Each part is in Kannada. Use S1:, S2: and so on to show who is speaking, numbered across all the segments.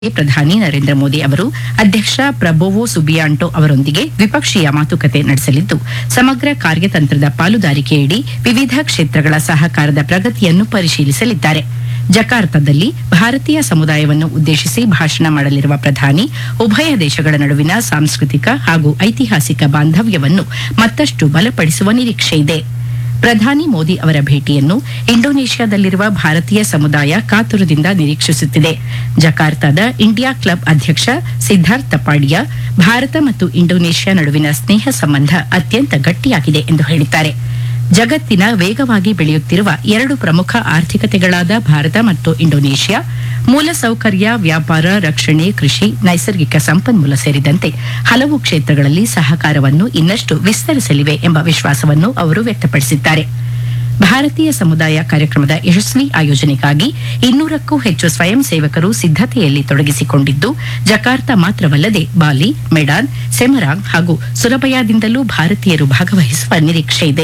S1: ಪ್ರಧಾನಿ ನರೇಂದ್ರ ಮೋದಿ ಅವರು ಅಧ್ಯಕ್ಷ ಪ್ರಬೋವೋ ಸುಬಿಯಾಂಟೋ ಅವರೊಂದಿಗೆ ದ್ವಿಪಕ್ಷೀಯ ಮಾತುಕತೆ ನಡೆಸಲಿದ್ದು ಸಮಗ್ರ ಕಾರ್ಯತಂತ್ರದ ಪಾಲುದಾರಿಕೆಯಡಿ ವಿವಿಧ ಕ್ಷೇತ್ರಗಳ ಸಹಕಾರದ ಪ್ರಗತಿಯನ್ನು ಪರಿಶೀಲಿಸಲಿದ್ದಾರೆ ಜಕಾರ್ತದಲ್ಲಿ ಭಾರತೀಯ ಸಮುದಾಯವನ್ನು ಉದ್ದೇಶಿಸಿ ಭಾಷಣ ಮಾಡಲಿರುವ ಪ್ರಧಾನಿ ಉಭಯ ದೇಶಗಳ ನಡುವಿನ ಸಾಂಸ್ಕೃತಿಕ ಹಾಗೂ ಐತಿಹಾಸಿಕ ಬಾಂಧವ್ಯವನ್ನು ಮತ್ತಷ್ಟು ಬಲಪಡಿಸುವ ನಿರೀಕ್ಷೆಯಿದೆ ಪ್ರಧಾನಿ ಮೋದಿ ಅವರ ಭೇಟಿಯನ್ನು ಇಂಡೋನೇಷ್ಯಾದಲ್ಲಿರುವ ಭಾರತೀಯ ಸಮುದಾಯ ಕಾತುರದಿಂದ ನಿರೀಕ್ಷಿಸುತ್ತಿದೆ ಜಕಾರ್ತಾದ ಇಂಡಿಯಾ ಕ್ಲಬ್ ಅಧ್ಯಕ್ಷ ಸಿದ್ಧಾರ್ಥ್ ತಪಾಡಿಯಾ ಭಾರತ ಮತ್ತು ಇಂಡೋನೇಷ್ಯಾ ನಡುವಿನ ಸ್ನೇಹ ಸಂಬಂಧ ಅತ್ಯಂತ ಗಟ್ಟಿಯಾಗಿದೆ ಎಂದು ಹೇಳಿದ್ದಾರೆ ಜಗತ್ತಿನ ವೇಗವಾಗಿ ಬೆಳೆಯುತ್ತಿರುವ ಎರಡು ಪ್ರಮುಖ ಆರ್ಥಿಕತೆಗಳಾದ ಭಾರತ ಮತ್ತು ಇಂಡೋನೇಷ್ಯಾ ಮೂಲಸೌಕರ್ಯ ವ್ಯಾಪಾರ ರಕ್ಷಣೆ ಕೃಷಿ ನೈಸರ್ಗಿಕ ಸಂಪನ್ಮೂಲ ಸೇರಿದಂತೆ ಹಲವು ಕ್ಷೇತ್ರಗಳಲ್ಲಿ ಸಹಕಾರವನ್ನು ಇನ್ನಷ್ಟು ವಿಸ್ತರಿಸಲಿವೆ ಎಂಬ ವಿಶ್ವಾಸವನ್ನು ಅವರು ವ್ಯಕ್ತಪಡಿಸಿದ್ದಾರೆ ಭಾರತೀಯ ಸಮುದಾಯ ಕಾರ್ಯಕ್ರಮದ ಯಶಸ್ವಿ ಆಯೋಜನೆಗಾಗಿ ಇನ್ನೂರಕ್ಕೂ ಹೆಚ್ಚು ಸ್ವಯಂ ಸೇವಕರು ಸಿದ್ದತೆಯಲ್ಲಿ ತೊಡಗಿಸಿಕೊಂಡಿದ್ದು ಜಕಾರ್ತಾ ಮಾತ್ರವಲ್ಲದೆ ಬಾಲಿ ಮೆಡಾನ್ ಸೆಮರಾಂಗ್ ಹಾಗೂ ಸುರಬಯಾದಿಂದಲೂ ಭಾರತೀಯರು ಭಾಗವಹಿಸುವ ನಿರೀಕ್ಷೆಯಿದೆ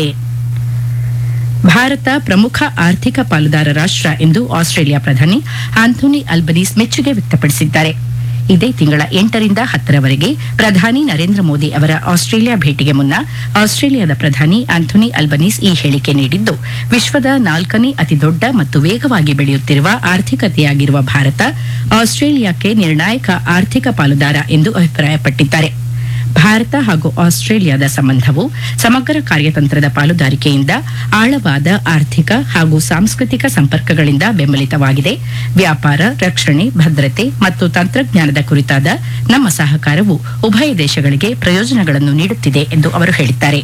S1: ಭಾರತ ಪ್ರಮುಖ ಆರ್ಥಿಕ ಪಾಲುದಾರ ರಾಷ್ಟ್ರ ಎಂದು ಆಸ್ಟ್ರೇಲಿಯಾ ಪ್ರಧಾನಿ ಆಂಥೋನಿ ಅಲ್ಬನೀಸ್ ಮೆಚ್ಚುಗೆ ವ್ಯಕ್ತಪಡಿಸಿದ್ದಾರೆ ಇದೇ ತಿಂಗಳ ಎಂಟರಿಂದ ಹತ್ತರವರೆಗೆ ಪ್ರಧಾನಿ ನರೇಂದ್ರ ಮೋದಿ ಅವರ ಆಸ್ಟ್ರೇಲಿಯಾ ಭೇಟಿಗೆ ಮುನ್ನ ಆಸ್ಟ್ರೇಲಿಯಾದ ಪ್ರಧಾನಿ ಆಂಥೋನಿ ಅಲ್ಬನೀಸ್ ಈ ಹೇಳಿಕೆ ನೀಡಿದ್ದು ವಿಶ್ವದ ನಾಲ್ಕನೇ ಅತಿದೊಡ್ಡ ಮತ್ತು ವೇಗವಾಗಿ ಬೆಳೆಯುತ್ತಿರುವ ಆರ್ಥಿಕತೆಯಾಗಿರುವ ಭಾರತ ಆಸ್ಟ್ರೇಲಿಯಾಕ್ಕೆ ನಿರ್ಣಾಯಕ ಆರ್ಥಿಕ ಪಾಲುದಾರ ಎಂದು ಅಭಿಪ್ರಾಯಪಟ್ಟಿದ್ದಾರೆ ಭಾರತ ಹಾಗೂ ಆಸ್ಟ್ರೇಲಿಯಾದ ಸಂಬಂಧವು ಸಮಗ್ರ ಕಾರ್ಯತಂತ್ರದ ಪಾಲುದಾರಿಕೆಯಿಂದ ಆಳವಾದ ಆರ್ಥಿಕ ಹಾಗೂ ಸಾಂಸ್ಕೃತಿಕ ಸಂಪರ್ಕಗಳಿಂದ ಬೆಂಬಲಿತವಾಗಿದೆ ವ್ಯಾಪಾರ ರಕ್ಷಣೆ ಭದ್ರತೆ ಮತ್ತು ತಂತ್ರಜ್ಞಾನದ ಕುರಿತಾದ ನಮ್ಮ ಸಹಕಾರವು ಉಭಯ ದೇಶಗಳಿಗೆ ಪ್ರಯೋಜನಗಳನ್ನು ನೀಡುತ್ತಿದೆ ಎಂದು ಅವರು ಹೇಳಿದ್ದಾರೆ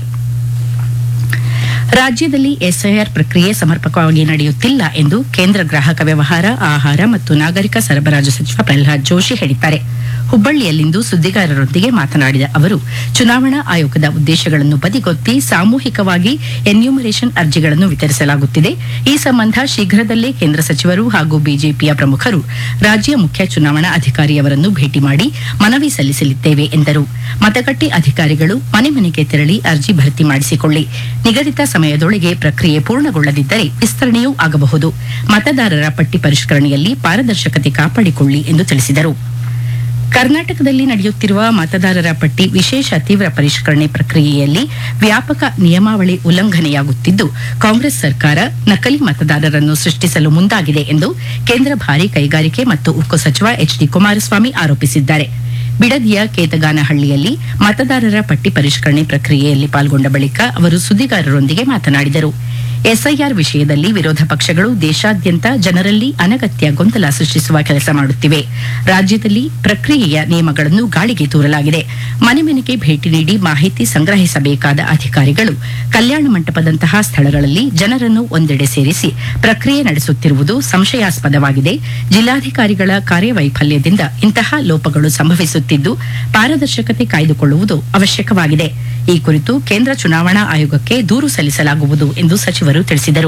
S1: ರಾಜ್ಯದಲ್ಲಿ ಎಸ್ಐಆರ್ ಪ್ರಕ್ರಿಯೆ ಸಮರ್ಪಕವಾಗಿ ನಡೆಯುತ್ತಿಲ್ಲ ಎಂದು ಕೇಂದ್ರ ಗ್ರಾಹಕ ವ್ಯವಹಾರ ಆಹಾರ ಮತ್ತು ನಾಗರಿಕ ಸರಬರಾಜು ಸಚಿವ ಪ್ರಹ್ಲಾದ್ ಜೋಶಿ ಹೇಳಿದ್ದಾರೆ ಹುಬ್ಬಳ್ಳಿಯಲ್ಲಿಂದು ಸುದ್ದಿಗಾರರೊಂದಿಗೆ ಮಾತನಾಡಿದ ಅವರು ಚುನಾವಣಾ ಆಯೋಗದ ಉದ್ದೇಶಗಳನ್ನು ಬದಿಗೊತ್ತಿ ಸಾಮೂಹಿಕವಾಗಿ ಎನ್ಯೂಮರೇಷನ್ ಅರ್ಜಿಗಳನ್ನು ವಿತರಿಸಲಾಗುತ್ತಿದೆ ಈ ಸಂಬಂಧ ಶೀಘ್ರದಲ್ಲೇ ಕೇಂದ್ರ ಸಚಿವರು ಹಾಗೂ ಬಿಜೆಪಿಯ ಪ್ರಮುಖರು ರಾಜ್ಯ ಮುಖ್ಯ ಚುನಾವಣಾ ಅಧಿಕಾರಿಯವರನ್ನು ಭೇಟಿ ಮಾಡಿ ಮನವಿ ಸಲ್ಲಿಸಲಿದ್ದೇವೆ ಎಂದರು ಮತಗಟ್ಟೆ ಅಧಿಕಾರಿಗಳು ಮನೆ ಮನೆಗೆ ತೆರಳಿ ಅರ್ಜಿ ಭರ್ತಿ ಮಾಡಿಸಿಕೊಳ್ಳಿ ನಿಗದಿತ ಸಮಯದೊಳಗೆ ಪ್ರಕ್ರಿಯೆ ಪೂರ್ಣಗೊಳ್ಳದಿದ್ದರೆ ವಿಸ್ತರಣೆಯೂ ಆಗಬಹುದು ಮತದಾರರ ಪಟ್ಟಿ ಪರಿಷ್ಕರಣೆಯಲ್ಲಿ ಪಾರದರ್ಶಕತೆ ಕಾಪಾಡಿಕೊಳ್ಳಿ ಎಂದು ತಿಳಿಸಿದರು ಕರ್ನಾಟಕದಲ್ಲಿ ನಡೆಯುತ್ತಿರುವ ಮತದಾರರ ಪಟ್ಟಿ ವಿಶೇಷ ತೀವ್ರ ಪರಿಷ್ಕರಣೆ ಪ್ರಕ್ರಿಯೆಯಲ್ಲಿ ವ್ಯಾಪಕ ನಿಯಮಾವಳಿ ಉಲ್ಲಂಘನೆಯಾಗುತ್ತಿದ್ದು ಕಾಂಗ್ರೆಸ್ ಸರ್ಕಾರ ನಕಲಿ ಮತದಾರರನ್ನು ಸೃಷ್ಟಿಸಲು ಮುಂದಾಗಿದೆ ಎಂದು ಕೇಂದ್ರ ಭಾರಿ ಕೈಗಾರಿಕೆ ಮತ್ತು ಉಕ್ಕು ಸಚಿವ ಎಚ್ ಡಿ ಕುಮಾರಸ್ವಾಮಿ ಆರೋಪಿಸಿದ್ದಾರೆ ಬಿಡದಿಯ ಕೇತಗಾನಹಳ್ಳಿಯಲ್ಲಿ ಮತದಾರರ ಪಟ್ಟಿ ಪರಿಷ್ಕರಣೆ ಪ್ರಕ್ರಿಯೆಯಲ್ಲಿ ಪಾಲ್ಗೊಂಡ ಬಳಿಕ ಅವರು ಸುದ್ದಿಗಾರರೊಂದಿಗೆ ಮಾತನಾಡಿದರು ಎಸ್ಐಆರ್ ವಿಷಯದಲ್ಲಿ ವಿರೋಧ ಪಕ್ಷಗಳು ದೇಶಾದ್ಯಂತ ಜನರಲ್ಲಿ ಅನಗತ್ಯ ಗೊಂದಲ ಸೃಷ್ಟಿಸುವ ಕೆಲಸ ಮಾಡುತ್ತಿವೆ ರಾಜ್ಯದಲ್ಲಿ ಪ್ರಕ್ರಿಯೆಯ ನಿಯಮಗಳನ್ನು ಗಾಳಿಗೆ ತೂರಲಾಗಿದೆ ಮನೆ ಮನೆಗೆ ಭೇಟಿ ನೀಡಿ ಮಾಹಿತಿ ಸಂಗ್ರಹಿಸಬೇಕಾದ ಅಧಿಕಾರಿಗಳು ಕಲ್ಯಾಣ ಮಂಟಪದಂತಹ ಸ್ಥಳಗಳಲ್ಲಿ ಜನರನ್ನು ಒಂದೆಡೆ ಸೇರಿಸಿ ಪ್ರಕ್ರಿಯೆ ನಡೆಸುತ್ತಿರುವುದು ಸಂಶಯಾಸ್ಪದವಾಗಿದೆ ಜಿಲ್ಲಾಧಿಕಾರಿಗಳ ಕಾರ್ಯವೈಫಲ್ಯದಿಂದ ಇಂತಹ ಲೋಪಗಳು ಸಂಭವಿಸುತ್ತಿದ್ದು ಪಾರದರ್ಶಕತೆ ಕಾಯ್ದುಕೊಳ್ಳುವುದು ಅವಶ್ಯಕವಾಗಿದೆ ಈ ಕುರಿತು ಕೇಂದ್ರ ಚುನಾವಣಾ ಆಯೋಗಕ್ಕೆ ದೂರು ಸಲ್ಲಿಸಲಾಗುವುದು ಎಂದು ಸಚಿವರು ತಿಳಿಸಿದರು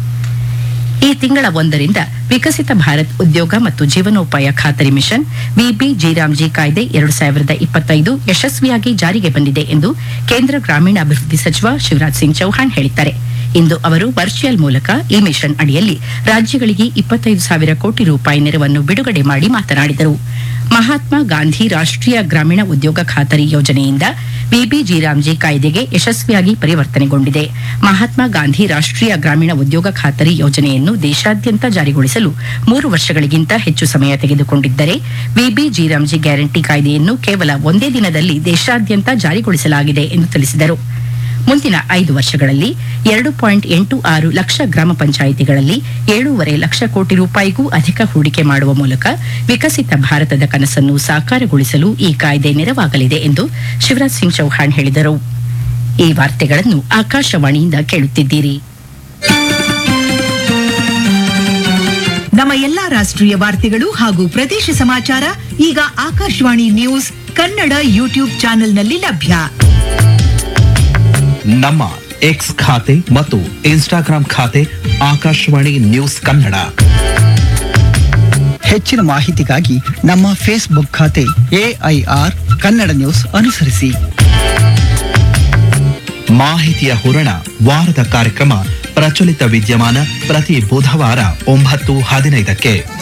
S1: ಈ ತಿಂಗಳ ಒಂದರಿಂದ ವಿಕಸಿತ ಭಾರತ್ ಉದ್ಯೋಗ ಮತ್ತು ಜೀವನೋಪಾಯ ಖಾತರಿ ಮಿಷನ್ ವಿಬಿಜಿರಾಮ್ಜಿ ಕಾಯ್ದೆ ಎರಡು ಸಾವಿರದ ಇಪ್ಪತ್ತೈದು ಯಶಸ್ವಿಯಾಗಿ ಜಾರಿಗೆ ಬಂದಿದೆ ಎಂದು ಕೇಂದ್ರ ಗ್ರಾಮೀಣಾಭಿವೃದ್ಧಿ ಸಚಿವ ಶಿವರಾಜ್ ಸಿಂಗ್ ಚೌಹಾಣ್ ಹೇಳಿದ್ದಾರೆ ಇಂದು ಅವರು ವರ್ಚುವಲ್ ಮೂಲಕ ಈ ಮಿಷನ್ ಅಡಿಯಲ್ಲಿ ರಾಜ್ಯಗಳಿಗೆ ಇಪ್ಪತ್ತೈದು ಸಾವಿರ ಕೋಟಿ ರೂಪಾಯಿ ನೆರವನ್ನು ಬಿಡುಗಡೆ ಮಾಡಿ ಮಾತನಾಡಿದರು ಮಹಾತ್ಮ ಗಾಂಧಿ ರಾಷ್ಟ್ರೀಯ ಗ್ರಾಮೀಣ ಉದ್ಯೋಗ ಖಾತರಿ ಯೋಜನೆಯಿಂದ ವಿಬಿಜಿರಾಮ್ಜಿ ಕಾಯ್ದೆಗೆ ಯಶಸ್ವಿಯಾಗಿ ಪರಿವರ್ತನೆಗೊಂಡಿದೆ ಮಹಾತ್ಮ ಗಾಂಧಿ ರಾಷ್ಟ್ರೀಯ ಗ್ರಾಮೀಣ ಉದ್ಯೋಗ ಖಾತರಿ ಯೋಜನೆಯನ್ನು ದೇಶಾದ್ಯಂತ ಜಾರಿಗೊಳಿಸಲು ಮೂರು ವರ್ಷಗಳಿಗಿಂತ ಹೆಚ್ಚು ಸಮಯ ತೆಗೆದುಕೊಂಡಿದ್ದರೆ ವಿಬಿಜಿರಾಮ್ಜಿ ಗ್ಯಾರಂಟಿ ಕಾಯ್ದೆಯನ್ನು ಕೇವಲ ಒಂದೇ ದಿನದಲ್ಲಿ ದೇಶಾದ್ಯಂತ ಜಾರಿಗೊಳಿಸಲಾಗಿದೆ ಎಂದು ತಿಳಿಸಿದರು ಮುಂದಿನ ಐದು ವರ್ಷಗಳಲ್ಲಿ ಎರಡು ಪಾಯಿಂಟ್ ಎಂಟು ಆರು ಲಕ್ಷ ಗ್ರಾಮ ಪಂಚಾಯಿತಿಗಳಲ್ಲಿ ಏಳೂವರೆ ಲಕ್ಷ ಕೋಟಿ ರೂಪಾಯಿಗೂ ಅಧಿಕ ಹೂಡಿಕೆ ಮಾಡುವ ಮೂಲಕ ವಿಕಸಿತ ಭಾರತದ ಕನಸನ್ನು ಸಾಕಾರಗೊಳಿಸಲು ಈ ಕಾಯ್ದೆ ನೆರವಾಗಲಿದೆ ಎಂದು ಶಿವರಾಜ್ ಸಿಂಗ್ ಚೌಹಾಣ್ ಹೇಳಿದರು ಈ ವಾರ್ತೆಗಳನ್ನು ಆಕಾಶವಾಣಿಯಿಂದ ಕೇಳುತ್ತಿದ್ದೀರಿ
S2: ನಮ್ಮ ಎಲ್ಲಾ ರಾಷ್ಟ್ರೀಯ ವಾರ್ತೆಗಳು ಹಾಗೂ ಪ್ರದೇಶ ಸಮಾಚಾರ ಈಗ ಆಕಾಶವಾಣಿ ನ್ಯೂಸ್ ಕನ್ನಡ ಯೂಟ್ಯೂಬ್ ಚಾನೆಲ್ನಲ್ಲಿ ಲಭ್ಯ
S3: ನಮ್ಮ ಎಕ್ಸ್ ಖಾತೆ ಮತ್ತು ಇನ್ಸ್ಟಾಗ್ರಾಂ ಖಾತೆ ಆಕಾಶವಾಣಿ ನ್ಯೂಸ್ ಕನ್ನಡ
S4: ಹೆಚ್ಚಿನ ಮಾಹಿತಿಗಾಗಿ ನಮ್ಮ ಫೇಸ್ಬುಕ್ ಖಾತೆ ಎಐಆರ್ ಕನ್ನಡ ನ್ಯೂಸ್ ಅನುಸರಿಸಿ
S3: ಮಾಹಿತಿಯ ಹೂರಣ ವಾರದ ಕಾರ್ಯಕ್ರಮ ಪ್ರಚಲಿತ ವಿದ್ಯಮಾನ ಪ್ರತಿ ಬುಧವಾರ ಒಂಬತ್ತು ಹದಿನೈದಕ್ಕೆ